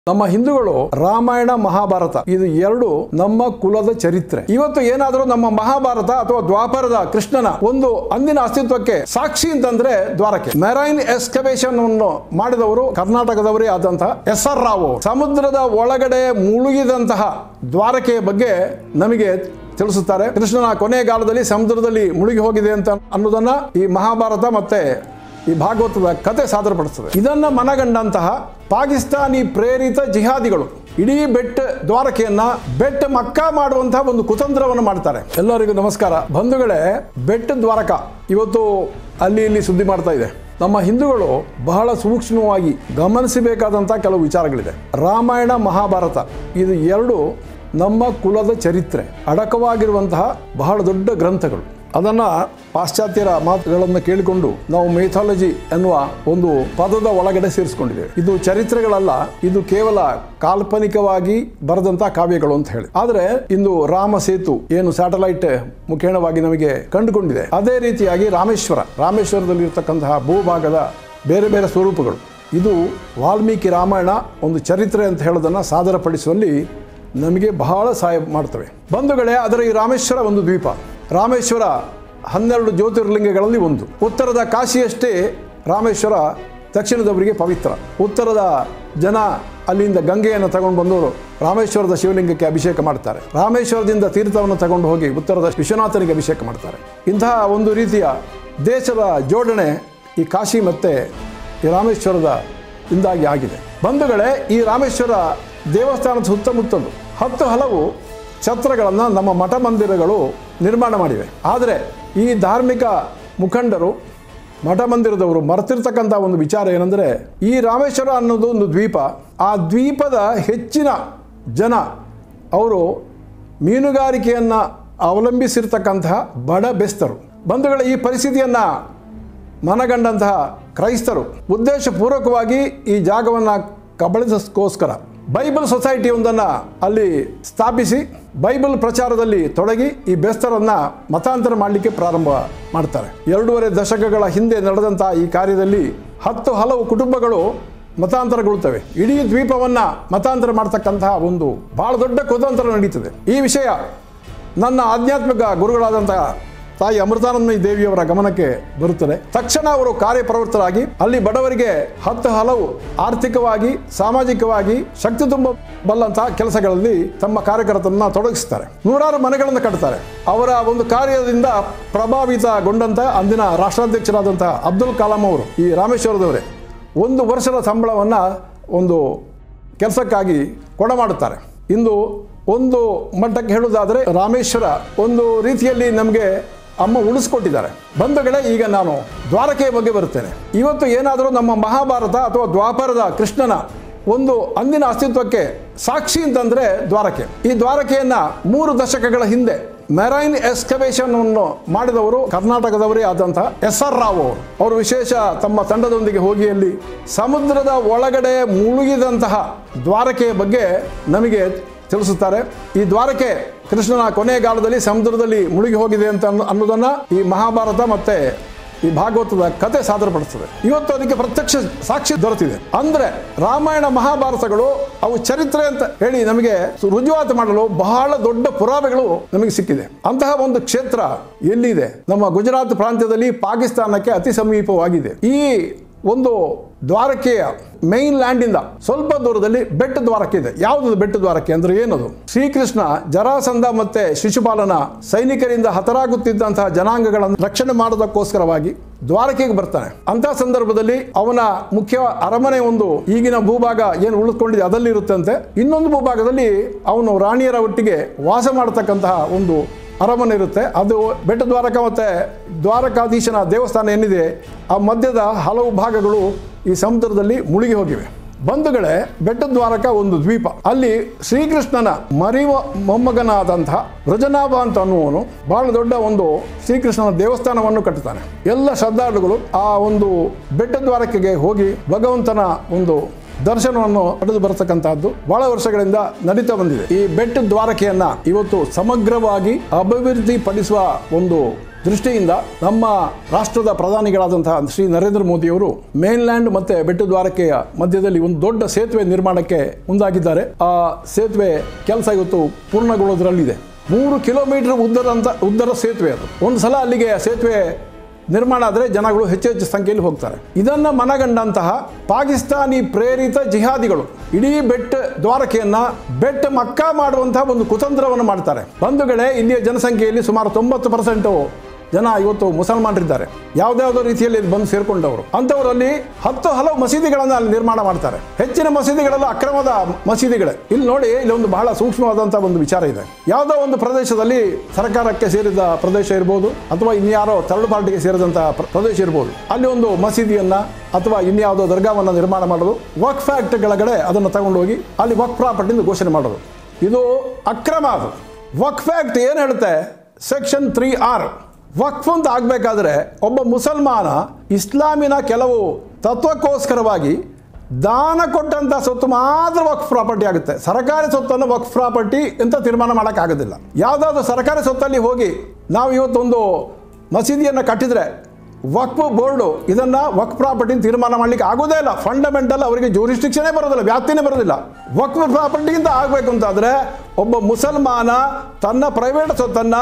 ನಮ್ಮ ಹಿಂದೂಗಳು ರಾಮಾಯಣ ಮಹಾಭಾರತ ಇದು ಎರಡು ನಮ್ಮ ಕುಲದ ಚರಿತ್ರೆ ಇವತ್ತು ಏನಾದರೂ ನಮ್ಮ ಮಹಾಭಾರತ ಅಥವಾ ದ್ವಾಪರದ ಕೃಷ್ಣನ ಒಂದು ಅಂದಿನ ಅಸ್ತಿತ್ವಕ್ಕೆ ಸಾಕ್ಷಿ ಅಂತಂದ್ರೆ ದ್ವಾರಕೆ ಮೆರೈನ್ ಎಕ್ಸ್ಕವೇಷನ್ ಅನ್ನು ಮಾಡಿದವರು ಕರ್ನಾಟಕದವರೇ ಆದಂತಹ ಎಸ್ ಆರ್ ರಾವ್ ಅವರು. ಸಮುದ್ರದ ಒಳಗಡೆ ಮುಳುಗಿದಂತಹ ದ್ವಾರಕೆಯ ಬಗ್ಗೆ ನಮಗೆ ತಿಳಿಸುತ್ತಾರೆ ಕೃಷ್ಣನ ಕೊನೆಗಾಲದಲ್ಲಿ ಸಮುದ್ರದಲ್ಲಿ ಮುಳುಗಿ ಹೋಗಿದೆ ಅಂತ ಅನ್ನೋದನ್ನ ಈ ಮಹಾಭಾರತ ಮತ್ತೆ ಈ ಭಾಗವತದ ಕತೆ ಸಾದರಪಡಿಸ್ತದೆ ಇದನ್ನ ಮನಗಂಡಂತಹ ಪಾಕಿಸ್ತಾನಿ ಪ್ರೇರಿತ ಜಿಹಾದಿಗಳು ಇಡೀ ಬೆಟ್ಟ ದ್ವಾರಕೆಯನ್ನ ಬೆಟ್ಟ ಮಕ್ಕಾ ಮಾಡುವಂತಹ ಒಂದು ಕುತಂತ್ರವನ್ನು ಮಾಡ್ತಾರೆ ಎಲ್ಲರಿಗೂ ನಮಸ್ಕಾರ ಬಂಧುಗಳೇ ಬೆಟ್ಟ ದ್ವಾರಕ ಇವತ್ತು ಅಲ್ಲಿ ಇಲ್ಲಿ ಸುದ್ದಿ ಮಾಡ್ತಾ ಇದೆ ನಮ್ಮ ಹಿಂದೂಗಳು ಬಹಳ ಸೂಕ್ಷ್ಮವಾಗಿ ಗಮನಿಸಬೇಕಾದಂತಹ ಕೆಲವು ವಿಚಾರಗಳಿದೆ ರಾಮಾಯಣ ಮಹಾಭಾರತ ಇದು ಎರಡು ನಮ್ಮ ಕುಲದ ಚರಿತ್ರೆ ಅಡಕವಾಗಿರುವಂತಹ ಬಹಳ ದೊಡ್ಡ ಗ್ರಂಥಗಳು ಅದನ್ನ ಪಾಶ್ಚಾತ್ಯರ ಮಾತುಗಳನ್ನು ಕೇಳಿಕೊಂಡು ನಾವು ಮೈಥಾಲಜಿ ಎನ್ನುವ ಒಂದು ಪದದ ಒಳಗಡೆ ಸೇರಿಸ್ಕೊಂಡಿದ್ದೇವೆ ಇದು ಚರಿತ್ರೆಗಳಲ್ಲ ಇದು ಕೇವಲ ಕಾಲ್ಪನಿಕವಾಗಿ ಬರೆದಂತಹ ಕಾವ್ಯಗಳು ಅಂತ ಹೇಳಿ ಆದರೆ ಇಂದು ರಾಮ ಸೇತು ಏನು ಸ್ಯಾಟಲೈಟ್ ಮುಖೇಣವಾಗಿ ನಮಗೆ ಕಂಡುಕೊಂಡಿದೆ ಅದೇ ರೀತಿಯಾಗಿ ರಾಮೇಶ್ವರ ರಾಮೇಶ್ವರದಲ್ಲಿ ಇರತಕ್ಕಂತಹ ಭೂಭಾಗದ ಬೇರೆ ಬೇರೆ ಸ್ವರೂಪಗಳು ಇದು ವಾಲ್ಮೀಕಿ ರಾಮಾಯಣ ಒಂದು ಚರಿತ್ರೆ ಅಂತ ಹೇಳೋದನ್ನು ಸಾದರಪಡಿಸುವಲ್ಲಿ ನಮಗೆ ಬಹಳ ಸಹಾಯ ಮಾಡ್ತವೆ ಬಂಧುಗಳೇ ಅದರ ಈ ರಾಮೇಶ್ವರ ಒಂದು ದ್ವೀಪ ರಾಮೇಶ್ವರ ಹನ್ನೆರಡು ಜ್ಯೋತಿರ್ಲಿಂಗಗಳಲ್ಲಿ ಒಂದು ಉತ್ತರದ ಕಾಶಿಯಷ್ಟೇ ರಾಮೇಶ್ವರ ದಕ್ಷಿಣದವರಿಗೆ ಪವಿತ್ರ ಉತ್ತರದ ಜನ ಅಲ್ಲಿಂದ ಗಂಗೆಯನ್ನು ತಗೊಂಡು ಬಂದವರು ರಾಮೇಶ್ವರದ ಶಿವಲಿಂಗಕ್ಕೆ ಅಭಿಷೇಕ ಮಾಡ್ತಾರೆ ರಾಮೇಶ್ವರದಿಂದ ತೀರ್ಥವನ್ನು ತಗೊಂಡು ಹೋಗಿ ಉತ್ತರದ ವಿಶ್ವನಾಥನಿಗೆ ಅಭಿಷೇಕ ಮಾಡ್ತಾರೆ ಇಂತಹ ಒಂದು ರೀತಿಯ ದೇಶದ ಜೋಡಣೆ ಈ ಕಾಶಿ ಮತ್ತು ಈ ರಾಮೇಶ್ವರದ ಇಂದಾಗಿ ಆಗಿದೆ ಬಂಧುಗಳೇ ಈ ರಾಮೇಶ್ವರ ದೇವಸ್ಥಾನದ ಸುತ್ತಮುತ್ತಲು ಹತ್ತು ಹಲವು ಛತ್ರಗಳನ್ನು ನಮ್ಮ ಮಠ ಮಂದಿರಗಳು ನಿರ್ಮಾಣ ಮಾಡಿವೆ ಆದರೆ ಈ ಧಾರ್ಮಿಕ ಮುಖಂಡರು ಮಠ ಮಂದಿರದವರು ಮರೆತಿರ್ತಕ್ಕಂಥ ಒಂದು ವಿಚಾರ ಏನಂದರೆ ಈ ರಾಮೇಶ್ವರ ಅನ್ನೋದು ಒಂದು ದ್ವೀಪ ಆ ದ್ವೀಪದ ಹೆಚ್ಚಿನ ಜನ ಅವರು ಮೀನುಗಾರಿಕೆಯನ್ನು ಅವಲಂಬಿಸಿರ್ತಕ್ಕಂತಹ ಬಡ ಬೆಸ್ತರು ಬಂಧುಗಳ ಈ ಪರಿಸ್ಥಿತಿಯನ್ನು ಮನಗಂಡಂತಹ ಕ್ರೈಸ್ತರು ಉದ್ದೇಶಪೂರ್ವಕವಾಗಿ ಈ ಜಾಗವನ್ನು ಕಬಳಿಸೋಸ್ಕರ ಬೈಬಲ್ ಸೊಸೈಟಿ ಒಂದನ್ನು ಅಲ್ಲಿ ಸ್ಥಾಪಿಸಿ ಬೈಬಲ್ ಪ್ರಚಾರದಲ್ಲಿ ತೊಡಗಿ ಈ ಬೆಸ್ತರನ್ನ ಮತಾಂತರ ಮಾಡಲಿಕ್ಕೆ ಪ್ರಾರಂಭ ಮಾಡ್ತಾರೆ ಎರಡೂವರೆ ದಶಕಗಳ ಹಿಂದೆ ನಡೆದಂತಹ ಈ ಕಾರ್ಯದಲ್ಲಿ ಹತ್ತು ಹಲವು ಕುಟುಂಬಗಳು ಮತಾಂತರಗೊಳ್ಳುತ್ತವೆ ಇಡೀ ದ್ವೀಪವನ್ನು ಮತಾಂತರ ಮಾಡ್ತಕ್ಕಂತಹ ಒಂದು ಬಹಳ ದೊಡ್ಡ ಕುತಂತ್ರ ನಡೀತದೆ ಈ ವಿಷಯ ನನ್ನ ಆಧ್ಯಾತ್ಮಿಕ ಗುರುಗಳಾದಂತಹ ತಾಯಿ ಅಮೃತಾನಂದಮಯಿ ದೇವಿಯವರ ಗಮನಕ್ಕೆ ಬರುತ್ತದೆ ತಕ್ಷಣ ಅವರು ಕಾರ್ಯಪ್ರವೃತ್ತರಾಗಿ ಅಲ್ಲಿ ಬಡವರಿಗೆ ಹತ್ತು ಹಲವು ಆರ್ಥಿಕವಾಗಿ ಸಾಮಾಜಿಕವಾಗಿ ಶಕ್ತಿ ತುಂಬಬಲ್ಲಂತಹ ಕೆಲಸಗಳಲ್ಲಿ ತಮ್ಮ ಕಾರ್ಯಕರ್ತರನ್ನ ತೊಡಗಿಸ್ತಾರೆ ನೂರಾರು ಮನೆಗಳನ್ನು ಕಟ್ತಾರೆ ಅವರ ಒಂದು ಕಾರ್ಯದಿಂದ ಪ್ರಭಾವಿತಗೊಂಡಂತ ಅಂದಿನ ರಾಷ್ಟ್ರಾಧ್ಯಕ್ಷರಾದಂತಹ ಅಬ್ದುಲ್ ಕಲಾಂ ಅವರು ಈ ರಾಮೇಶ್ವರದವರೇ ಒಂದು ವರ್ಷದ ಸಂಬಳವನ್ನು ಒಂದು ಕೆಲಸಕ್ಕಾಗಿ ಕೊಡಮಾಡುತ್ತಾರೆ ಇಂದು ಒಂದು ಮಟ್ಟಕ್ಕೆ ಹೇಳುವುದಾದರೆ ರಾಮೇಶ್ವರ ಒಂದು ರೀತಿಯಲ್ಲಿ ನಮಗೆ ಅಮ್ಮ ಉಳಿಸ್ಕೊಟ್ಟಿದ್ದಾರೆ ಬಂಧುಗಳೇ ಈಗ ನಾನು ದ್ವಾರಕೆಯ ಬಗ್ಗೆ ಬರುತ್ತೇನೆ ಇವತ್ತು ಏನಾದರೂ ನಮ್ಮ ಮಹಾಭಾರತ ಅಥವಾ ದ್ವಾಪರದ ಕೃಷ್ಣನ ಒಂದು ಅಂದಿನ ಅಸ್ತಿತ್ವಕ್ಕೆ ಸಾಕ್ಷಿ ಅಂತಂದ್ರೆ ದ್ವಾರಕೆ ಈ ದ್ವಾರಕೆಯನ್ನ ಮೂರು ದಶಕಗಳ ಹಿಂದೆ ಮೆರೈನ್ ಎಕ್ಸ್ಕವೇಷನ್ ಅನ್ನು ಮಾಡಿದವರು ಕರ್ನಾಟಕದವರೇ ಆದಂತಹ ಎಸ್ ಆರ್ ರಾವ್ ಅವರು ಅವರು ವಿಶೇಷ ತಮ್ಮ ತಂಡದೊಂದಿಗೆ ಹೋಗಿ ಅಲ್ಲಿ ಸಮುದ್ರದ ಒಳಗಡೆ ಮುಳುಗಿದಂತಹ ದ್ವಾರಕೆಯ ಬಗ್ಗೆ ನಮಗೆ ತಿಳಿಸುತ್ತಾರೆ ಈ ದ್ವಾರಕೆ ಕೃಷ್ಣನ ಕೊನೆಗಾಲದಲ್ಲಿ ಸಮುದ್ರದಲ್ಲಿ ಮುಳುಗಿ ಹೋಗಿದೆ ಅಂತ ಅನ್ನೋ- ಅನ್ನೋದನ್ನ ಈ ಮಹಾಭಾರತ ಮತ್ತೆ ಈ ಭಾಗವತದ ಕತೆ ಸಾದರಪಡಿಸ್ತದೆ ಇವತ್ತು ಅದಕ್ಕೆ ಪ್ರತ್ಯಕ್ಷ ಸಾಕ್ಷಿ ದೊರೆತಿದೆ ಅಂದ್ರೆ ರಾಮಾಯಣ ಮಹಾಭಾರತಗಳು ಅವು ಚರಿತ್ರೆ ಅಂತ ಹೇಳಿ ನಮಗೆ ರುಜುವಾತು ಮಾಡಲು ಬಹಳ ದೊಡ್ಡ ಪುರಾವೆಗಳು ನಮಗೆ ಸಿಕ್ಕಿದೆ ಅಂತಹ ಒಂದು ಕ್ಷೇತ್ರ ಎಲ್ಲಿದೆ ನಮ್ಮ ಗುಜರಾತ್ ಪ್ರಾಂತ್ಯದಲ್ಲಿ ಪಾಕಿಸ್ತಾನಕ್ಕೆ ಅತಿ ಸಮೀಪವಾಗಿದೆ ಈ ಒಂದು ದ್ವಾರಕೆಯ ಮೈನ್ ಲ್ಯಾಂಡ್ ಇಂದ ಸ್ವಲ್ಪ ದೂರದಲ್ಲಿ ಬೆಟ್ಟ ದ್ವಾರಕೆ ಇದೆ ಯಾವುದು ಬೆಟ್ಟ ದ್ವಾರಕೆ ಅಂದ್ರೆ ಏನದು ಶ್ರೀಕೃಷ್ಣ ಜರಾಸಂಧ ಮತ್ತೆ ಶಿಶುಪಾಲನ ಸೈನಿಕರಿಂದ ಹತರಾಗುತ್ತಿದ್ದಂತಹ ಜನಾಂಗಗಳನ್ನು ರಕ್ಷಣೆ ಮಾಡೋದಕ್ಕೋಸ್ಕರವಾಗಿ ದ್ವಾರಕೆಗೆ ಬರ್ತಾನೆ ಅಂತ ಸಂದರ್ಭದಲ್ಲಿ ಅವನ ಮುಖ್ಯ ಅರಮನೆ ಒಂದು ಈಗಿನ ಭೂಭಾಗ ಏನು ಉಳಿದುಕೊಂಡಿದೆ ಅದಲ್ಲಿ ಇರುತ್ತಂತೆ ಇನ್ನೊಂದು ಭೂಭಾಗದಲ್ಲಿ ಅವನು ರಾಣಿಯರ ಒಟ್ಟಿಗೆ ವಾಸ ಮಾಡತಕ್ಕಂತಹ ಒಂದು ಅರಮನೆ ಇರುತ್ತೆ ಅದು ಬೆಟ್ಟ ದ್ವಾರಕ ಮತ್ತೆ ದ್ವಾರಕಾಧೀಶನ ದೇವಸ್ಥಾನ ಏನಿದೆ ಆ ಮಧ್ಯದ ಹಲವು ಭಾಗಗಳು ಈ ಸಮುದ್ರದಲ್ಲಿ ಮುಳುಗಿ ಹೋಗಿವೆ ಬಂಧುಗಳೇ ಬೆಟ್ಟ ದ್ವಾರಕ ಒಂದು ದ್ವೀಪ ಅಲ್ಲಿ ಶ್ರೀಕೃಷ್ಣನ ಮರಿ ಮೊಮ್ಮಗನಾದಂತಹ ವ್ರಜನಾಭ ಅಂತ ಅನ್ನುವನು ಬಹಳ ದೊಡ್ಡ ಒಂದು ಶ್ರೀಕೃಷ್ಣನ ದೇವಸ್ಥಾನವನ್ನು ಕಟ್ಟುತ್ತಾನೆ ಎಲ್ಲ ಶ್ರದ್ಧಾಳುಗಳು ಆ ಒಂದು ಬೆಟ್ಟ ದ್ವಾರಕೆಗೆ ಹೋಗಿ ಭಗವಂತನ ಒಂದು ದರ್ಶನವನ್ನು ಪಡೆದು ಬರತಕ್ಕಂತಹದ್ದು ಬಹಳ ವರ್ಷಗಳಿಂದ ನಡೀತಾ ಬಂದಿದೆ ಈ ಬೆಟ್ಟ ದ್ವಾರಕೆಯನ್ನ ಇವತ್ತು ಸಮಗ್ರವಾಗಿ ಅಭಿವೃದ್ಧಿ ಪಡಿಸುವ ಒಂದು ದೃಷ್ಟಿಯಿಂದ ನಮ್ಮ ರಾಷ್ಟ್ರದ ಪ್ರಧಾನಿಗಳಾದಂತಹ ಶ್ರೀ ನರೇಂದ್ರ ಮೋದಿಯವರು ಮೇನ್ಲ್ಯಾಂಡ್ ಮತ್ತೆ ಬೆಟ್ಟದ್ವಾರಕೆಯ ಮಧ್ಯದಲ್ಲಿ ಒಂದು ದೊಡ್ಡ ಸೇತುವೆ ನಿರ್ಮಾಣಕ್ಕೆ ಮುಂದಾಗಿದ್ದಾರೆ ಆ ಸೇತುವೆ ಕೆಲಸ ಇವತ್ತು ಪೂರ್ಣಗೊಳ್ಳೋದ್ರಲ್ಲಿದೆ ಮೂರು ಕಿಲೋಮೀಟರ್ ಉದ್ದದಂತ ಉದ್ದದ ಸೇತುವೆ ಅದು ಒಂದು ಸಲ ಅಲ್ಲಿಗೆ ಸೇತುವೆ ನಿರ್ಮಾಣ ಆದರೆ ಜನಗಳು ಹೆಚ್ಚು ಹೆಚ್ಚು ಸಂಖ್ಯೆಯಲ್ಲಿ ಹೋಗ್ತಾರೆ ಇದನ್ನ ಮನಗಂಡಂತಹ ಪಾಕಿಸ್ತಾನಿ ಪ್ರೇರಿತ ಜಿಹಾದಿಗಳು ಇಡೀ ಬೆಟ್ಟ ದ್ವಾರಕೆಯನ್ನ ಬೆಟ್ಟ ಮಕ್ಕಾ ಮಾಡುವಂತಹ ಒಂದು ಕುತಂತ್ರವನ್ನು ಮಾಡ್ತಾರೆ ಬಂಧುಗಳೇ ಇಲ್ಲಿಯ ಜನಸಂಖ್ಯೆಯಲ್ಲಿ ಸುಮಾರು ತೊಂಬತ್ತು ಪರ್ಸೆಂಟು ಜನ ಇವತ್ತು ಮುಸಲ್ಮಾನರಿದ್ದಾರೆ ಯಾವುದ್ಯಾವುದೋ ರೀತಿಯಲ್ಲಿ ಇಲ್ಲಿ ಬಂದು ಸೇರ್ಕೊಂಡವರು ಅಂಥವರಲ್ಲಿ ಹತ್ತು ಹಲವು ಮಸೀದಿಗಳನ್ನು ಅಲ್ಲಿ ನಿರ್ಮಾಣ ಮಾಡ್ತಾರೆ ಹೆಚ್ಚಿನ ಮಸೀದಿಗಳೆಲ್ಲ ಅಕ್ರಮದ ಮಸೀದಿಗಳೇ ಇಲ್ಲಿ ನೋಡಿ ಇಲ್ಲಿ ಒಂದು ಬಹಳ ಸೂಕ್ಷ್ಮವಾದಂತಹ ಒಂದು ವಿಚಾರ ಇದೆ ಯಾವುದೋ ಒಂದು ಪ್ರದೇಶದಲ್ಲಿ ಸರ್ಕಾರಕ್ಕೆ ಸೇರಿದ ಪ್ರದೇಶ ಇರ್ಬೋದು ಅಥವಾ ಇನ್ಯಾರೋ ಥರ್ಡ್ ಪಾರ್ಟಿಗೆ ಸೇರಿದಂತಹ ಪ್ರ- ಪ್ರದೇಶ ಇರ್ಬೋದು ಅಲ್ಲಿ ಒಂದು ಮಸೀದಿಯನ್ನ ಅಥವಾ ಇನ್ಯಾವುದೋ ದರ್ಗಾವನ್ನು ನಿರ್ಮಾಣ ಮಾಡೋದು ವಕ್ ಫ್ಯಾಕ್ಟ್ ಕೆಳಗಡೆ ಅದನ್ನು ತಗೊಂಡೋಗಿ ಅಲ್ಲಿ ವಕ್ ಪ್ರಾಪರ್ಟಿ ಎಂದು ಘೋಷಣೆ ಮಾಡೋದು ಇದು ಅಕ್ರಮ ಅದು ವಕ್ ಫ್ಯಾಕ್ಟ್ ಏನು ಹೇಳುತ್ತೆ ಸೆಕ್ಷನ್ ತ್ರೀ ಆರ್ ವಕ್ಫ್ ಅಂತ ಆಗಬೇಕಾದ್ರೆ ಒಬ್ಬ ಮುಸಲ್ಮಾನ ಇಸ್ಲಾಮಿನ ಕೆಲವು ತತ್ವಕ್ಕೋಸ್ಕರವಾಗಿ ದಾನ ಕೊಟ್ಟಂತ ಸೊತ್ತು ಮಾತ್ರ ವಕ್ಫ್ ಪ್ರಾಪರ್ಟಿ ಆಗುತ್ತೆ ಸರ್ಕಾರಿ ಸೊತ್ತನ್ನು ವಕ್ಫ್ ಪ್ರಾಪರ್ಟಿ ಅಂತ ತೀರ್ಮಾನ ಮಾಡೋಕ್ಕಾಗೋದಿಲ್ಲ ಯಾವುದಾದ್ರೂ ಸರ್ಕಾರಿ ಸೊತ್ತಲ್ಲಿ ಹೋಗಿ ನಾವು ಇವತ್ತೊಂದು ಮಸೀದಿಯನ್ನು ಕಟ್ಟಿದರೆ ವಕ್ಫ್ ಬೋರ್ಡು ಇದನ್ನ ವಕ್ಫ್ ಪ್ರಾಪರ್ಟಿ ತೀರ್ಮಾನ ಮಾಡಲಿಕ್ಕೆ ಆಗೋದೇ ಇಲ್ಲ ಫಂಡಮೆಂಟಲ್ ಅವರಿಗೆ ಜೂರಿಸ್ಟಿಕ್ಷನೇ ಬರೋದಿಲ್ಲ ವ್ಯಾಪ್ತಿನೇ ಬರೋದಿಲ್ಲ ವಕ್ಫ್ ಪ್ರಾಪರ್ಟಿಗಿಂತ ಆಗಬೇಕು ಅಂತಾದರೆ ಒಬ್ಬ ಮುಸಲ್ಮಾನ ತನ್ನ ಪ್ರೈವೇಟ್ ಸೊತ್ತನ್ನ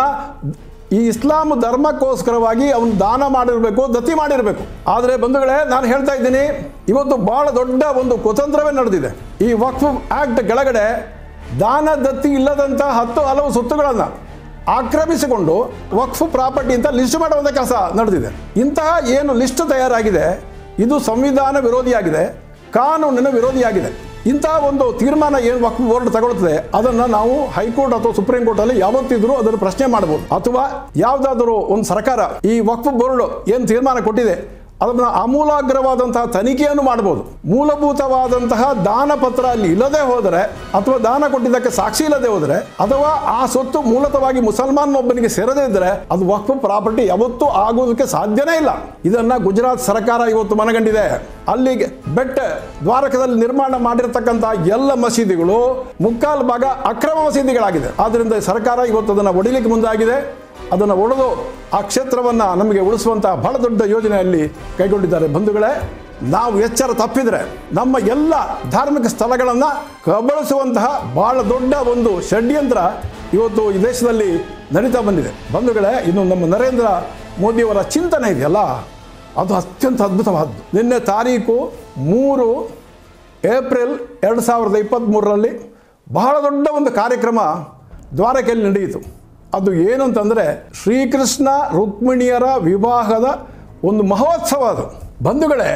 ಈ ಇಸ್ಲಾಂ ಧರ್ಮಕ್ಕೋಸ್ಕರವಾಗಿ ಅವನು ದಾನ ಮಾಡಿರಬೇಕು ದತ್ತಿ ಮಾಡಿರಬೇಕು ಆದರೆ ಬಂಧುಗಳೇ ನಾನು ಹೇಳ್ತಾ ಇದ್ದೀನಿ ಇವತ್ತು ಬಹಳ ದೊಡ್ಡ ಒಂದು ಕುತಂತ್ರವೇ ನಡೆದಿದೆ ಈ ವಕ್ಫ್ ಆಕ್ಟ್ ಕೆಳಗಡೆ ದಾನ ದತ್ತಿ ಇಲ್ಲದಂಥ ಹತ್ತು ಹಲವು ಸೊತ್ತುಗಳನ್ನು ಆಕ್ರಮಿಸಿಕೊಂಡು ವಕ್ಫ್ ಪ್ರಾಪರ್ಟಿ ಅಂತ ಲಿಸ್ಟ್ ಮಾಡುವಂಥ ಕೆಲಸ ನಡೆದಿದೆ ಇಂತಹ ಏನು ಲಿಸ್ಟ್ ತಯಾರಾಗಿದೆ ಇದು ಸಂವಿಧಾನ ವಿರೋಧಿಯಾಗಿದೆ ಕಾನೂನಿನ ವಿರೋಧಿಯಾಗಿದೆ ಇಂತಹ ಒಂದು ತೀರ್ಮಾನ ಏನು ವಕ್ಫ್ ಬೋರ್ಡ್ ತಗೊಳ್ತದೆ ಅದನ್ನು ನಾವು ಹೈಕೋರ್ಟ್ ಅಥವಾ ಸುಪ್ರೀಂ ಕೋರ್ಟ್ ಅಲ್ಲಿ ಯಾವತ್ತಿದ್ರೂ ಅದನ್ನು ಪ್ರಶ್ನೆ ಮಾಡಬಹುದು ಅಥವಾ ಯಾವುದಾದರೂ ಒಂದು ಸರ್ಕಾರ ಈ ವಕ್ಫ್ ಬೋರ್ಡ್ ಏನು ತೀರ್ಮಾನ ಕೊಟ್ಟಿದೆ ಅದನ್ನು ಆಮೂಲಾಗ್ರವಾದಂತಹ ತನಿಖೆಯನ್ನು ಮಾಡಬಹುದು ಮೂಲಭೂತವಾದಂತಹ ದಾನ ಪತ್ರ ಅಲ್ಲಿ ಇಲ್ಲದೆ ಹೋದರೆ ಅಥವಾ ದಾನ ಕೊಟ್ಟಿದ್ದಕ್ಕೆ ಸಾಕ್ಷಿ ಇಲ್ಲದೆ ಹೋದರೆ ಅಥವಾ ಆ ಸೊತ್ತು ಮೂಲತವಾಗಿ ಮುಸಲ್ಮಾನ್ ಒಬ್ಬನಿಗೆ ಸೇರದೇ ಇದ್ದರೆ ಅದು ವಕ್ಫ್ ಪ್ರಾಪರ್ಟಿ ಯಾವತ್ತೂ ಆಗೋದಕ್ಕೆ ಸಾಧ್ಯನೇ ಇಲ್ಲ ಇದನ್ನ ಗುಜರಾತ್ ಸರ್ಕಾರ ಇವತ್ತು ಮನಗಂಡಿದೆ ಅಲ್ಲಿಗೆ ಬೆಟ್ಟ ದ್ವಾರಕದಲ್ಲಿ ನಿರ್ಮಾಣ ಮಾಡಿರತಕ್ಕಂಥ ಎಲ್ಲ ಮಸೀದಿಗಳು ಮುಕ್ಕಾಲು ಭಾಗ ಅಕ್ರಮ ಮಸೀದಿಗಳಾಗಿದೆ ಆದ್ದರಿಂದ ಸರ್ಕಾರ ಇವತ್ತು ಅದನ್ನು ಒಡಿಲಿಕ್ಕೆ ಮುಂದಾಗಿದೆ ಅದನ್ನು ಒಡೆದು ಆ ಕ್ಷೇತ್ರವನ್ನು ನಮಗೆ ಉಳಿಸುವಂಥ ಬಹಳ ದೊಡ್ಡ ಯೋಜನೆಯಲ್ಲಿ ಕೈಗೊಂಡಿದ್ದಾರೆ ಬಂಧುಗಳೇ ನಾವು ಎಚ್ಚರ ತಪ್ಪಿದರೆ ನಮ್ಮ ಎಲ್ಲ ಧಾರ್ಮಿಕ ಸ್ಥಳಗಳನ್ನು ಕಬಳಿಸುವಂತಹ ಬಹಳ ದೊಡ್ಡ ಒಂದು ಷಡ್ಯಂತ್ರ ಇವತ್ತು ಈ ದೇಶದಲ್ಲಿ ನಡೀತಾ ಬಂದಿದೆ ಬಂಧುಗಳೇ ಇನ್ನು ನಮ್ಮ ನರೇಂದ್ರ ಮೋದಿಯವರ ಚಿಂತನೆ ಇದೆಯಲ್ಲ ಅದು ಅತ್ಯಂತ ಅದ್ಭುತವಾದ್ದು ನಿನ್ನೆ ತಾರೀಕು ಮೂರು ಏಪ್ರಿಲ್ ಎರಡು ಸಾವಿರದ ಇಪ್ಪತ್ತ್ಮೂರರಲ್ಲಿ ಬಹಳ ದೊಡ್ಡ ಒಂದು ಕಾರ್ಯಕ್ರಮ ದ್ವಾರಕೆಯಲ್ಲಿ ನಡೆಯಿತು ಅದು ಏನು ಅಂತಂದರೆ ಶ್ರೀಕೃಷ್ಣ ರುಕ್ಮಿಣಿಯರ ವಿವಾಹದ ಒಂದು ಮಹೋತ್ಸವ ಅದು ಬಂಧುಗಳೇ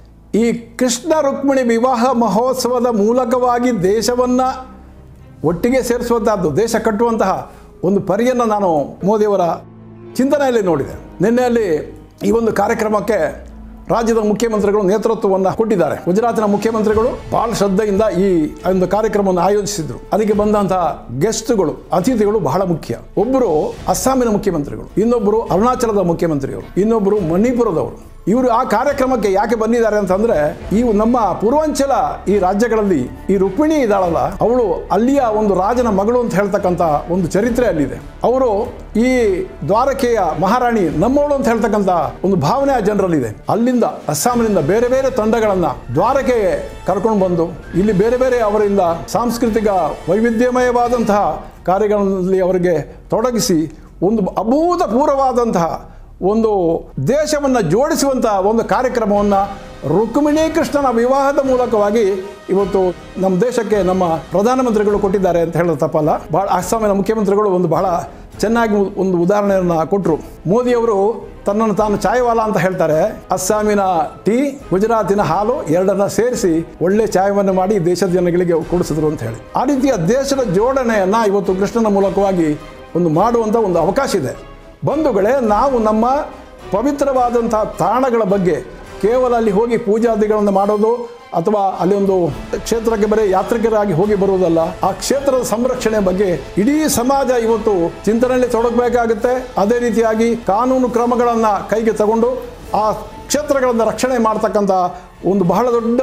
ಈ ಕೃಷ್ಣ ರುಕ್ಮಿಣಿ ವಿವಾಹ ಮಹೋತ್ಸವದ ಮೂಲಕವಾಗಿ ದೇಶವನ್ನು ಒಟ್ಟಿಗೆ ಸೇರಿಸುವಂತಹದ್ದು ದೇಶ ಕಟ್ಟುವಂತಹ ಒಂದು ಪರಿಯನ್ನು ನಾನು ಮೋದಿಯವರ ಚಿಂತನೆಯಲ್ಲಿ ನೋಡಿದೆ ನಿನ್ನೆ ಅಲ್ಲಿ ಈ ಒಂದು ಕಾರ್ಯಕ್ರಮಕ್ಕೆ ರಾಜ್ಯದ ಮುಖ್ಯಮಂತ್ರಿಗಳು ನೇತೃತ್ವವನ್ನು ಕೊಟ್ಟಿದ್ದಾರೆ ಗುಜರಾತಿನ ಮುಖ್ಯಮಂತ್ರಿಗಳು ಬಹಳ ಶ್ರದ್ಧೆಯಿಂದ ಈ ಒಂದು ಕಾರ್ಯಕ್ರಮವನ್ನು ಆಯೋಜಿಸಿದ್ರು ಅದಕ್ಕೆ ಬಂದಂತಹ ಗೆಸ್ಟ್ಗಳು ಅತಿಥಿಗಳು ಬಹಳ ಮುಖ್ಯ ಒಬ್ಬರು ಅಸ್ಸಾಮಿನ ಮುಖ್ಯಮಂತ್ರಿಗಳು ಇನ್ನೊಬ್ಬರು ಅರುಣಾಚಲದ ಮುಖ್ಯಮಂತ್ರಿಯವರು ಇನ್ನೊಬ್ಬರು ಮಣಿಪುರದವರು ಇವರು ಆ ಕಾರ್ಯಕ್ರಮಕ್ಕೆ ಯಾಕೆ ಬಂದಿದ್ದಾರೆ ಅಂತಂದ್ರೆ ಈ ನಮ್ಮ ಪೂರ್ವಾಂಚಲ ಈ ರಾಜ್ಯಗಳಲ್ಲಿ ಈ ರುಕ್ಮಿಣಿ ಇದ್ದಾಳಲ್ಲ ಅವಳು ಅಲ್ಲಿಯ ಒಂದು ರಾಜನ ಮಗಳು ಅಂತ ಹೇಳ್ತಕ್ಕಂಥ ಒಂದು ಚರಿತ್ರೆ ಅಲ್ಲಿದೆ ಅವರು ಈ ದ್ವಾರಕೆಯ ಮಹಾರಾಣಿ ನಮ್ಮವಳು ಅಂತ ಹೇಳ್ತಕ್ಕಂಥ ಒಂದು ಭಾವನೆ ಆ ಜನರಲ್ಲಿದೆ ಅಲ್ಲಿಂದ ಅಸ್ಸಾಂನಿಂದ ಬೇರೆ ಬೇರೆ ತಂಡಗಳನ್ನ ದ್ವಾರಕೆಗೆ ಕರ್ಕೊಂಡು ಬಂದು ಇಲ್ಲಿ ಬೇರೆ ಬೇರೆ ಅವರಿಂದ ಸಾಂಸ್ಕೃತಿಕ ವೈವಿಧ್ಯಮಯವಾದಂತಹ ಕಾರ್ಯಗಳಲ್ಲಿ ಅವರಿಗೆ ತೊಡಗಿಸಿ ಒಂದು ಅಭೂತಪೂರ್ವವಾದಂತಹ ಒಂದು ದೇಶವನ್ನು ಜೋಡಿಸುವಂತಹ ಒಂದು ಕಾರ್ಯಕ್ರಮವನ್ನು ರುಕ್ಮಿಣಿ ಕೃಷ್ಣನ ವಿವಾಹದ ಮೂಲಕವಾಗಿ ಇವತ್ತು ನಮ್ಮ ದೇಶಕ್ಕೆ ನಮ್ಮ ಪ್ರಧಾನಮಂತ್ರಿಗಳು ಕೊಟ್ಟಿದ್ದಾರೆ ಅಂತ ಹೇಳೋದು ತಪ್ಪಲ್ಲ ಬಹಳ ಅಸ್ಸಾಮಿನ ಮುಖ್ಯಮಂತ್ರಿಗಳು ಒಂದು ಬಹಳ ಚೆನ್ನಾಗಿ ಒಂದು ಉದಾಹರಣೆಯನ್ನು ಕೊಟ್ಟರು ಮೋದಿಯವರು ತನ್ನನ್ನು ತಾನು ಚಾಯವಾಲ ಅಂತ ಹೇಳ್ತಾರೆ ಅಸ್ಸಾಮಿನ ಟೀ ಗುಜರಾತಿನ ಹಾಲು ಎರಡನ್ನ ಸೇರಿಸಿ ಒಳ್ಳೆ ಚಾಯವನ್ನು ಮಾಡಿ ದೇಶದ ಜನಗಳಿಗೆ ಕೊಡಿಸಿದ್ರು ಅಂತ ಹೇಳಿ ಆ ರೀತಿಯ ದೇಶದ ಜೋಡಣೆಯನ್ನ ಇವತ್ತು ಕೃಷ್ಣನ ಮೂಲಕವಾಗಿ ಒಂದು ಮಾಡುವಂಥ ಒಂದು ಅವಕಾಶ ಇದೆ ಬಂಧುಗಳೇ ನಾವು ನಮ್ಮ ಪವಿತ್ರವಾದಂತಹ ತಾಣಗಳ ಬಗ್ಗೆ ಕೇವಲ ಅಲ್ಲಿ ಹೋಗಿ ಪೂಜಾದಿಗಳನ್ನು ಮಾಡೋದು ಅಥವಾ ಅಲ್ಲಿ ಒಂದು ಕ್ಷೇತ್ರಕ್ಕೆ ಬರೀ ಯಾತ್ರಿಕರಾಗಿ ಹೋಗಿ ಬರುವುದಲ್ಲ ಆ ಕ್ಷೇತ್ರದ ಸಂರಕ್ಷಣೆ ಬಗ್ಗೆ ಇಡೀ ಸಮಾಜ ಇವತ್ತು ಚಿಂತನೆಯಲ್ಲಿ ತೊಡಗಬೇಕಾಗುತ್ತೆ ಅದೇ ರೀತಿಯಾಗಿ ಕಾನೂನು ಕ್ರಮಗಳನ್ನು ಕೈಗೆ ತಗೊಂಡು ಆ ಕ್ಷೇತ್ರಗಳನ್ನು ರಕ್ಷಣೆ ಮಾಡ್ತಕ್ಕಂಥ ಒಂದು ಬಹಳ ದೊಡ್ಡ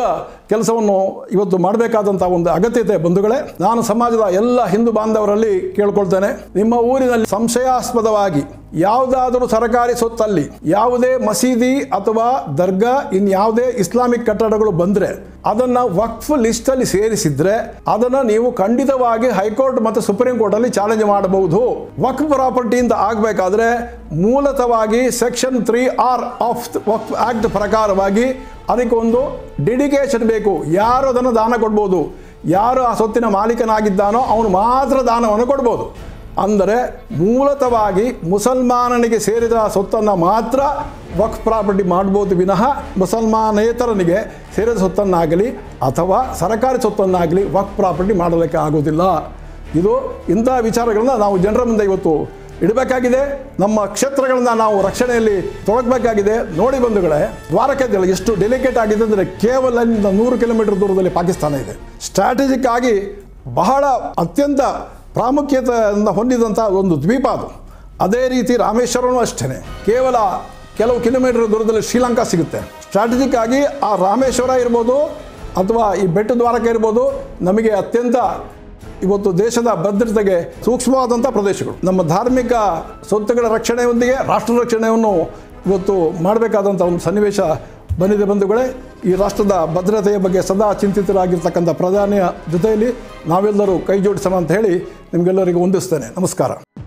ಕೆಲಸವನ್ನು ಇವತ್ತು ಮಾಡಬೇಕಾದಂಥ ಒಂದು ಅಗತ್ಯತೆ ಬಂಧುಗಳೇ ನಾನು ಸಮಾಜದ ಎಲ್ಲ ಹಿಂದೂ ಬಾಂಧವರಲ್ಲಿ ಕೇಳ್ಕೊಳ್ತೇನೆ ನಿಮ್ಮ ಊರಿನಲ್ಲಿ ಸಂಶಯಾಸ್ಪದವಾಗಿ ಯಾವುದಾದರೂ ಸರ್ಕಾರಿ ಸೊತ್ತಲ್ಲಿ ಯಾವುದೇ ಮಸೀದಿ ಅಥವಾ ದರ್ಗಾ ಇನ್ಯಾವುದೇ ಇಸ್ಲಾಮಿಕ್ ಕಟ್ಟಡಗಳು ಬಂದರೆ ಅದನ್ನ ವಕ್ಫ್ ಲಿಸ್ಟಲ್ಲಿ ಸೇರಿಸಿದ್ರೆ ಅದನ್ನ ನೀವು ಖಂಡಿತವಾಗಿ ಹೈಕೋರ್ಟ್ ಮತ್ತು ಸುಪ್ರೀಂ ಕೋರ್ಟಲ್ಲಿ ಚಾಲೆಂಜ್ ಮಾಡಬಹುದು ವಕ್ಫ್ ಪ್ರಾಪರ್ಟಿಯಿಂದ ಆಗಬೇಕಾದ್ರೆ ಮೂಲತವಾಗಿ ಸೆಕ್ಷನ್ ತ್ರೀ ಆರ್ ಆಫ್ ವಕ್ಫ್ ಆಕ್ಟ್ ಪ್ರಕಾರವಾಗಿ ಅದಕ್ಕೆ ಒಂದು ಡೆಡಿಕೇಶನ್ ಬೇಕು ಯಾರು ಅದನ್ನು ದಾನ ಕೊಡ್ಬೋದು ಯಾರು ಆ ಸೊತ್ತಿನ ಮಾಲೀಕನಾಗಿದ್ದಾನೋ ಅವನು ಮಾತ್ರ ದಾನವನ್ನು ಕೊಡ್ಬೋದು ಅಂದರೆ ಮೂಲತವಾಗಿ ಮುಸಲ್ಮಾನನಿಗೆ ಸೇರಿದ ಸೊತ್ತನ್ನು ಮಾತ್ರ ವಕ್ಫ್ ಪ್ರಾಪರ್ಟಿ ಮಾಡ್ಬೋದು ವಿನಃ ಮುಸಲ್ಮಾನೇತರನಿಗೆ ಸೇರಿದ ಸೊತ್ತನ್ನಾಗಲಿ ಅಥವಾ ಸರ್ಕಾರಿ ಸೊತ್ತನ್ನಾಗಲಿ ವಕ್ಫ್ ಪ್ರಾಪರ್ಟಿ ಮಾಡಲಿಕ್ಕೆ ಆಗೋದಿಲ್ಲ ಇದು ಇಂಥ ವಿಚಾರಗಳನ್ನ ನಾವು ಜನರ ಮುಂದೆ ಇವತ್ತು ಇಡಬೇಕಾಗಿದೆ ನಮ್ಮ ಕ್ಷೇತ್ರಗಳನ್ನ ನಾವು ರಕ್ಷಣೆಯಲ್ಲಿ ತೊಡಗಬೇಕಾಗಿದೆ ನೋಡಿ ಬಂಧುಗಳೇ ದ್ವಾರಕೆ ಎಷ್ಟು ಡೆಲಿಕೇಟ್ ಆಗಿದೆ ಅಂದರೆ ಕೇವಲ ಇಲ್ಲಿಂದ ನೂರು ಕಿಲೋಮೀಟರ್ ದೂರದಲ್ಲಿ ಪಾಕಿಸ್ತಾನ ಇದೆ ಸ್ಟ್ರಾಟಜಿಕ್ ಆಗಿ ಬಹಳ ಅತ್ಯಂತ ಪ್ರಾಮುಖ್ಯತೆಯನ್ನು ಹೊಂದಿದಂಥ ಒಂದು ದ್ವೀಪ ಅದು ಅದೇ ರೀತಿ ರಾಮೇಶ್ವರನೂ ಅಷ್ಟೇ ಕೇವಲ ಕೆಲವು ಕಿಲೋಮೀಟರ್ ದೂರದಲ್ಲಿ ಶ್ರೀಲಂಕಾ ಸಿಗುತ್ತೆ ಸ್ಟ್ರಾಟಜಿಕ್ ಆಗಿ ಆ ರಾಮೇಶ್ವರ ಇರ್ಬೋದು ಅಥವಾ ಈ ಬೆಟ್ಟ ದ್ವಾರಕ ಇರ್ಬೋದು ನಮಗೆ ಅತ್ಯಂತ ಇವತ್ತು ದೇಶದ ಭದ್ರತೆಗೆ ಸೂಕ್ಷ್ಮವಾದಂಥ ಪ್ರದೇಶಗಳು ನಮ್ಮ ಧಾರ್ಮಿಕ ಸ್ವತ್ತುಗಳ ರಕ್ಷಣೆಯೊಂದಿಗೆ ರಾಷ್ಟ್ರ ರಕ್ಷಣೆಯನ್ನು ಇವತ್ತು ಮಾಡಬೇಕಾದಂಥ ಒಂದು ಸನ್ನಿವೇಶ ಬಂದಿದೆ ಬಂಧುಗಳೇ ಈ ರಾಷ್ಟ್ರದ ಭದ್ರತೆಯ ಬಗ್ಗೆ ಸದಾ ಚಿಂತಿತರಾಗಿರ್ತಕ್ಕಂಥ ಪ್ರಧಾನಿಯ ಜೊತೆಯಲ್ಲಿ ನಾವೆಲ್ಲರೂ ಕೈ ಜೋಡಿಸೋಣ ಅಂತ ಹೇಳಿ ನಿಮಗೆಲ್ಲರಿಗೂ ವಂದಿಸ್ತೇನೆ ನಮಸ್ಕಾರ